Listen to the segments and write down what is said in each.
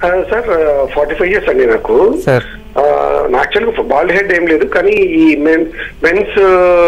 sir forty five years అండి నాకు sir యాక్చువల్గా బాల్డ్ హెడ్ ఏం లేదు కానీ ఈ మెన్ మెన్స్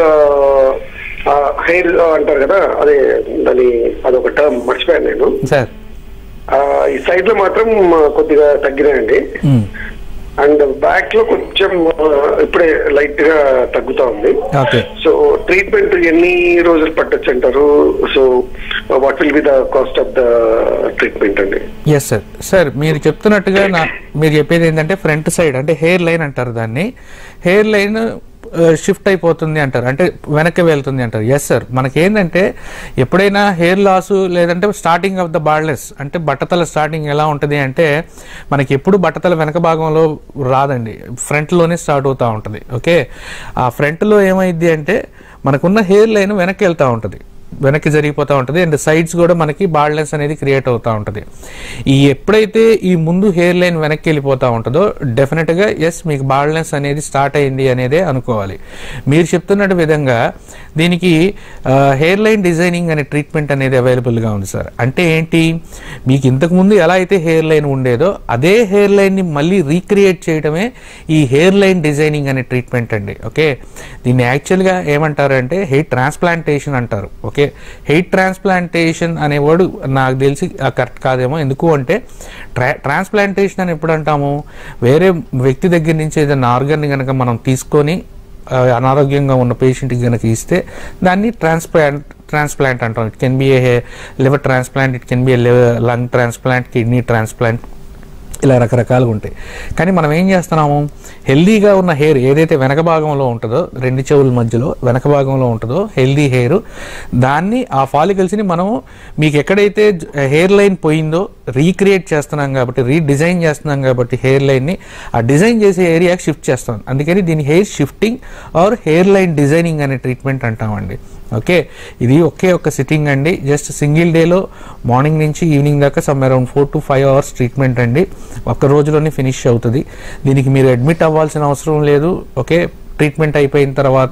హెయిర్ అంటారు కదా అదే దాని అదొక టర్మ్ మర్చిపోయాను నేను సార్ ఆ, ఈ సైడ్ లో మాత్రం ఆ, కొద్దిగా తగ్గినాయండి మ్, అండ్ బ్యాక్ లో కొంచెం ఆ, ఇప్పుడే లైట్ గా తగ్గుతా ఉంది ఓకే సో ట్రీట్మెంట్ ఎన్ని రోజులు పట్టొచ్చు అంటారు so what will be the cost of the treatment అండి ఎస్ సార్ సార్ మీరు చెప్తున్నట్టుగా నా మీరు చెప్పేది ఏంటంటే ఫ్రంట్ సైడ్ అంటే హెయిర్ లైన్ అంటారు దాన్ని హెయిర్ లైన్ షిఫ్ట్ అయిపోతుంది అంటారు అంటే వెనక్కి వెళ్తుంది అంటారు ఎస్ సార్ మనకి ఏంటంటే ఎప్పుడైనా హెయిర్ లాస్ లేదంటే స్టార్టింగ్ ఆఫ్ ద బార్డ్లెస్ అంటే బట్టతల స్టార్టింగ్ ఎలా ఉంటుంది అంటే మనకి ఎప్పుడు బట్టతల వెనక భాగంలో రాదండి ఫ్రంట్లోనే స్టార్ట్ అవుతూ ఉంటుంది ఓకే ఆ ఫ్రంట్లో ఏమైంది అంటే మనకున్న హెయిర్ లైన్ వెనక్కి వెళ్తూ ఉంటుంది వెనక్కి జరిగిపోతూ ఉంటుంది అండ్ సైడ్స్ కూడా మనకి బాల్డ్నెస్ అనేది క్రియేట్ అవుతూ ఉంటుంది ఈ ఎప్పుడైతే ఈ ముందు హెయిర్ లైన్ వెనక్కి వెళ్ళిపోతూ ఉంటుందో డెఫినెట్గా ఎస్ మీకు బాల్డ్నెస్ అనేది స్టార్ట్ అయింది అనేదే అనుకోవాలి మీరు చెప్తున్నట్టు విధంగా దీనికి హెయిర్ లైన్ డిజైనింగ్ అనే ట్రీట్మెంట్ అనేది అవైలబుల్గా ఉంది సార్ అంటే ఏంటి మీకు ఇంతకుముందు ఎలా అయితే హెయిర్ లైన్ ఉండేదో అదే హెయిర్ లైన్ని మళ్ళీ రీక్రియేట్ చేయడమే ఈ హెయిర్ లైన్ డిజైనింగ్ అనే ట్రీట్మెంట్ అండి ఓకే దీన్ని యాక్చువల్గా ఏమంటారంటే హెయిర్ ట్రాన్స్ప్లాంటేషన్ అంటారు ఓకే హెయిర్ ట్రాన్స్ప్లాంటేషన్ అనే వర్డ్ నాకు తెలిసి కరెక్ట్ కాదేమో ఎందుకు అంటే ట్రా ట్రాన్స్ప్లాంటేషన్ అని ఎప్పుడు అంటాము వేరే వ్యక్తి దగ్గర నుంచి ఏదైనా ఆర్గన్ కనుక మనం తీసుకొని ఆ, అనారోగ్యంగా ఉన్న పేషెంట్కి కనుక ఇస్తే దాన్ని ట్రాన్స్ప్లాంట్ ట్రాన్స్ప్లాంట్ అంటాం it can be a liver transplant it can be a lung transplant kidney transplant ఇలా రకరకాలుగా ఉంటాయి కానీ మనం ఏం చేస్తున్నాము హెల్దీగా ఉన్న హెయిర్ ఏదైతే వెనక భాగంలో ఉంటుందో రెండు చెవుల మధ్యలో వెనక భాగంలో ఉంటుందో హెల్దీ హెయిర్ దాన్ని ఆ ఫాలికల్స్ని మనము మీకు ఎక్కడైతే హెయిర్ లైన్ పోయిందో రీక్రియేట్ చేస్తున్నాం కాబట్టి రీడిజైన్ చేస్తున్నాం కాబట్టి హెయిర్ లైన్ని ఆ డిజైన్ చేసే ఏరియాకి షిఫ్ట్ చేస్తాం అందుకని దీని hair shifting or hair line designing అనే ట్రీట్మెంట్ అంటామండి ఓకే ఇది ఒకే ఒక సిట్టింగ్ అండి జస్ట్ సింగిల్ డేలో మార్నింగ్ నుంచి ఈవినింగ్ దాకా some around four to five hours treatment అండి ఒక్క రోజులోనే ఫినిష్ అవుతుంది దీనికి మీరు అడ్మిట్ అవ్వాల్సిన అవసరం లేదు ఓకే ట్రీట్మెంట్ అయిపోయిన తర్వాత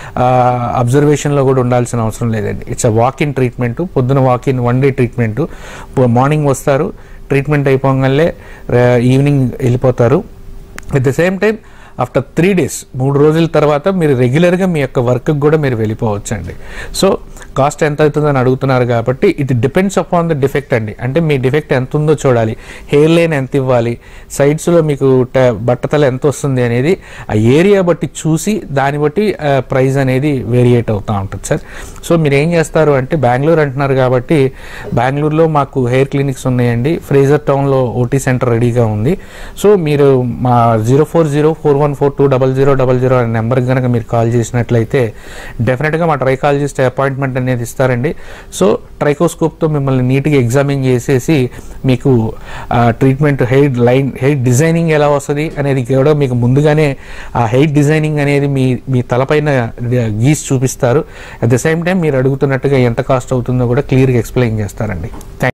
అబ్జర్వేషన్లో కూడా ఉండాల్సిన అవసరం లేదండి it's a walk in treatment పొద్దున walk in one day treatment morning వస్తారు ట్రీట్మెంట్ అయిపోగానే ఈవినింగ్ వెళ్ళిపోతారు at the same time after three days మూడు రోజుల తర్వాత మీరు రెగ్యులర్గా మీ యొక్క వర్క్కి కూడా మీరు వెళ్ళిపోవచ్చండి సో కాస్ట్ ఎంత అవుతుందని అడుగుతున్నారు కాబట్టి ఇది డిపెండ్స్ అపాన్ ద డిఫెక్ట్ అండి అంటే మీ డిఫెక్ట్ ఎంత ఉందో చూడాలి హెయిర్ లైన్ ఎంత ఇవ్వాలి సైడ్స్లో మీకు ట- బట్టతల ఎంత వస్తుంది అనేది ఆ ఏరియా బట్టి చూసి దాన్ని బట్టి ప్రైస్ అనేది వేరియేట్ అవుతూ ఉంటుంది సార్ సో మీరు ఏం చేస్తారు అంటే బెంగళూరు అంటున్నారు కాబట్టి బెంగళూరులో మాకు హెయిర్ క్లినిక్స్ ఉన్నాయండి ఫ్రేజర్ టౌన్లో ఓటీ సెంటర్ రెడీగా ఉంది సో మీరు మా zero four zero four one four two double zero double zero అనే నెంబర్కి కనుక మీరు కాల్ చేసినట్లయితే డెఫినెట్గా మా ట్రైకాలజిస్ట్ అపాయింట్మెంట్ అనేది ఇస్తారండి సో ట్రైకోస్కోప్తో మిమ్మల్ని నీట్గా ఎగ్జామిన్ చేసేసి మీకు treatment hair line hair designing ఎలా వస్తుంది అనేది కూడా మీకు ముందుగానే ఆ హెయిర్ డిజైనింగ్ అనేది మీ మీ తలపైన గీసి చూపిస్తారు అట్ ద సేమ్ టైం మీరు అడుగుతున్నట్టుగా ఎంత కాస్ట్ అవుతుందో కూడా క్లియర్గా ఎక్స్ప్లెయిన్ చేస్తారండి థ్యాంక్